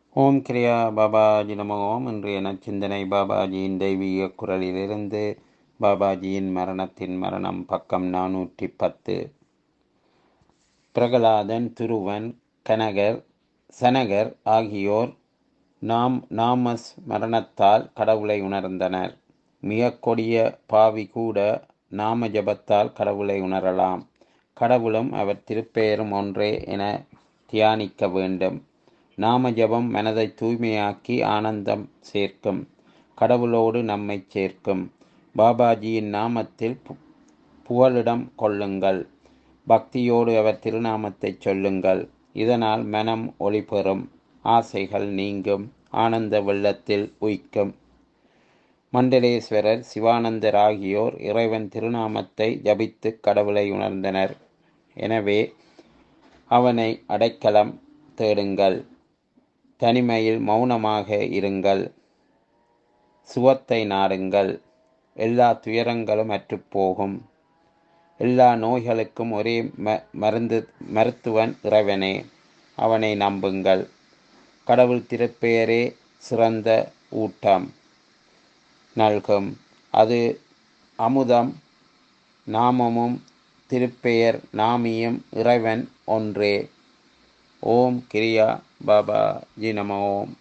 ஓம் கிரியா பாபாஜி நம ஓம் இன்றைய நச்சிந்தனை பாபாஜியின் தெய்வீக குரலிலிருந்து பாபாஜியின் மரணத்தின் மரணம் பக்கம் நானூற்றி பத்து பிரகலாதன் துருவன் கனகர் சனகர் ஆகியோர் நாம் நாமஸ் மரணத்தால் கடவுளை உணர்ந்தனர் மிக கொடிய பாவி கூட நாம ஜபத்தால் கடவுளை உணரலாம் கடவுளும் அவர் திருப்பெயரும் ஒன்றே என தியானிக்க வேண்டும் நாம ஜபம் மனதை தூய்மையாக்கி ஆனந்தம் சேர்க்கும் கடவுளோடு நம்மை சேர்க்கும் பாபாஜியின் நாமத்தில் பு- புகலிடம் கொள்ளுங்கள் பக்தியோடு அவர் திருநாமத்தை சொல்லுங்கள் இதனால் மனம் ஒளி பெறும் ஆசைகள் நீங்கும் ஆனந்த வெள்ளத்தில் உய்க்கும் மண்டலேஸ்வரர் சிவானந்தர் ஆகியோர் இறைவன் திருநாமத்தை ஜபித்து கடவுளை உணர்ந்தனர் எனவே அவனை அடைக்கலம் தேடுங்கள் தனிமையில் மௌனமாக இருங்கள் சுவத்தை நாடுங்கள் எல்லா துயரங்களும் அற்றுப்போகும் எல்லா நோய்களுக்கும் ஒரே ம மருந்து மருத்துவன் இறைவனே அவனை நம்புங்கள் கடவுள் திருப்பெயரே சிறந்த ஊட்டம் நல்கும் அது அமுதம் நாமமும் திருப்பெயர் நாமியும் இறைவன் ஒன்றே ஓம் கிரியா பாபா ஜி நம ஓம்